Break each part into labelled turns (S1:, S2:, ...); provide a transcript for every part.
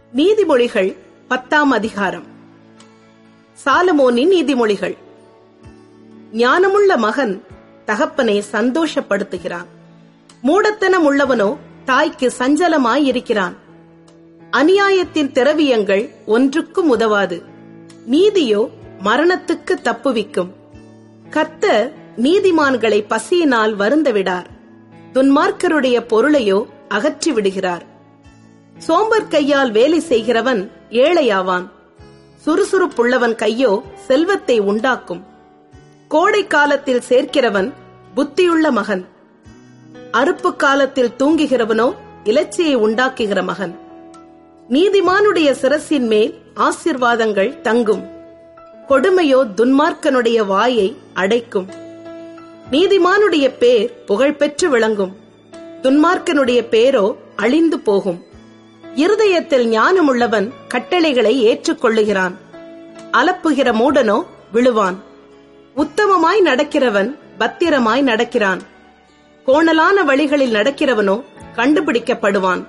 S1: நீதிமொழிகள் பத்தாம் அதிகாரம் சாலமோனின் நீதிமொழிகள் ஞானமுள்ள மகன் தகப்பனை சந்தோஷப்படுத்துகிறான் மூடத்தனம் உள்ளவனோ தாய்க்கு சஞ்சலமாய் இருக்கிறான் அநியாயத்தின் திரவியங்கள் ஒன்றுக்கும் உதவாது நீதியோ மரணத்துக்கு தப்புவிக்கும் கர்த்தர் நீதிமான்களை பசியினால் வருந்தவிடார் துன்மார்க்கருடைய பொருளையோ அகற்றி விடுகிறார் சோம்பர் கையால் வேலை செய்கிறவன் ஏழையாவான் சுறுசுறுப்புள்ளவன் கையோ செல்வத்தை உண்டாக்கும் கோடை காலத்தில் சேர்க்கிறவன் புத்தியுள்ள மகன் அறுப்பு காலத்தில் தூங்குகிறவனோ இலச்சியை உண்டாக்குகிற மகன் நீதிமானுடைய சிரசின் மேல் ஆசிர்வாதங்கள் தங்கும் கொடுமையோ துன்மார்க்கனுடைய வாயை அடைக்கும் நீதிமானுடைய பேர் புகழ்பெற்று விளங்கும் துன்மார்க்கனுடைய பேரோ அழிந்து போகும் இருதயத்தில் ஞானமுள்ளவன் கட்டளைகளை ஏற்றுக்கொள்ளுகிறான் அலப்புகிற மூடனோ விழுவான் உத்தமமாய் நடக்கிறவன் பத்திரமாய் நடக்கிறான் கோணலான வழிகளில் நடக்கிறவனோ கண்டுபிடிக்கப்படுவான்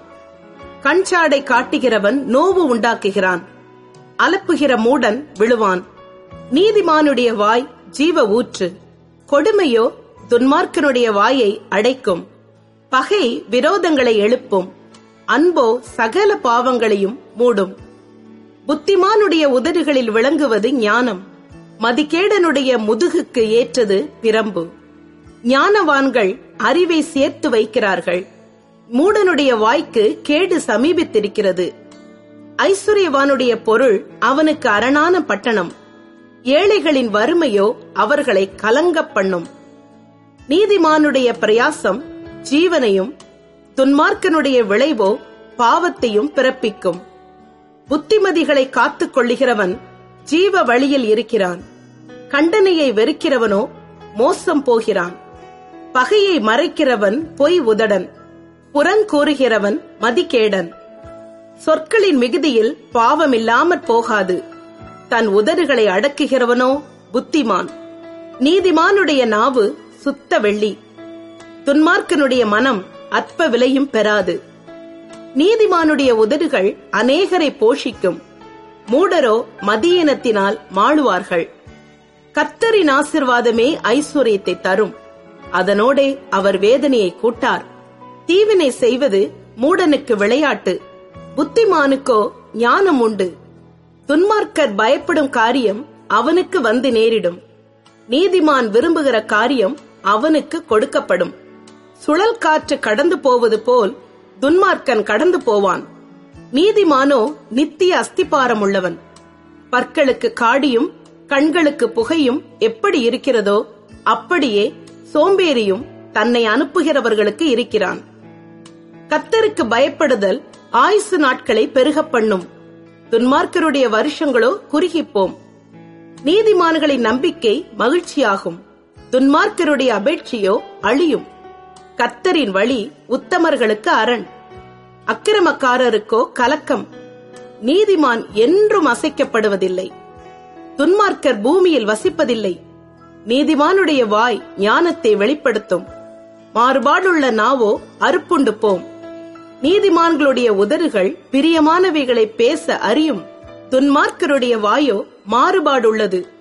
S1: கண்சாடை காட்டுகிறவன் நோவு உண்டாக்குகிறான் அலப்புகிற மூடன் விழுவான் நீதிமானுடைய வாய் ஜீவ ஊற்று கொடுமையோ துன்மார்க்கனுடைய வாயை அடைக்கும் பகை விரோதங்களை எழுப்பும் அன்போ சகல பாவங்களையும் மூடும் புத்திமானுடைய உதடுகளில் விளங்குவது ஞானம் மதிகேடனுடைய முதுகுக்கு ஏற்றது பிரம்பு ஞானவான்கள் அறிவை சேர்த்து வைக்கிறார்கள் மூடனுடைய வாய்க்கு கேடு சமீபித்திருக்கிறது ஐஸ்வர்யவானுடைய பொருள் அவனுக்கு அரணான பட்டணம் ஏழைகளின் வறுமையோ அவர்களை கலங்கப் பண்ணும் நீதிமானுடைய பிரயாசம் ஜீவனையும் துன்மார்க்கனுடைய விளைவோ பாவத்தையும் பிறப்பிக்கும் புத்திமதிகளை காத்துக் கொள்ளுகிறவன் ஜீவ வழியில் இருக்கிறான் கண்டனையை வெறுக்கிறவனோ மோசம் போகிறான் பகையை மறைக்கிறவன் பொய் உதடன் புறங்கூறுகிறவன் மதிகேடன் சொற்களின் மிகுதியில் பாவமில்லாமற் போகாது தன் உதடுகளை அடக்குகிறவனோ புத்திமான் நீதிமானுடைய நாவு சுத்த வெள்ளி துன்மார்க்கனுடைய மனம் அற்ப விலையும் பெறாது நீதிமானுடைய உதடுகள் அநேகரை போஷிக்கும் மூடரோ மதியினத்தினால் மாளுவார்கள் கர்த்தரின் ஆசிர்வாதமே ஐஸ்வர்யத்தை தரும் அதனோடே அவர் வேதனையை கூட்டார் தீவினை செய்வது மூடனுக்கு விளையாட்டு புத்திமானுக்கோ ஞானம் உண்டு துன்மார்க்கர் பயப்படும் காரியம் அவனுக்கு வந்து நேரிடும் நீதிமான் விரும்புகிற காரியம் அவனுக்கு கொடுக்கப்படும் சுழல் காற்று கடந்து போவது போல் துன்மார்க்கன் கடந்து போவான் நீதிமானோ நித்திய அஸ்திபாரம் உள்ளவன் பற்களுக்கு காடியும் கண்களுக்கு புகையும் எப்படி இருக்கிறதோ அப்படியே சோம்பேறியும் தன்னை அனுப்புகிறவர்களுக்கு இருக்கிறான் கத்தருக்கு பயப்படுதல் ஆயுசு நாட்களை பெருகப் பண்ணும் துன்மார்க்கருடைய வருஷங்களோ குறுகிப்போம் நீதிமான்களின் நம்பிக்கை மகிழ்ச்சியாகும் துன்மார்க்கருடைய அபேட்சியோ அழியும் கத்தரின் வழி உத்தமர்களுக்கு அரண் அக்கிரமக்காரருக்கோ கலக்கம் நீதிமான் என்றும் அசைக்கப்படுவதில்லை துன்மார்க்கர் பூமியில் வசிப்பதில்லை நீதிமானுடைய வாய் ஞானத்தை வெளிப்படுத்தும் மாறுபாடுள்ள நாவோ அறுப்புண்டு போம் நீதிமான்களுடைய உதடுகள் பிரியமானவைகளை பேச அறியும் துன்மார்க்கருடைய வாயோ மாறுபாடுள்ளது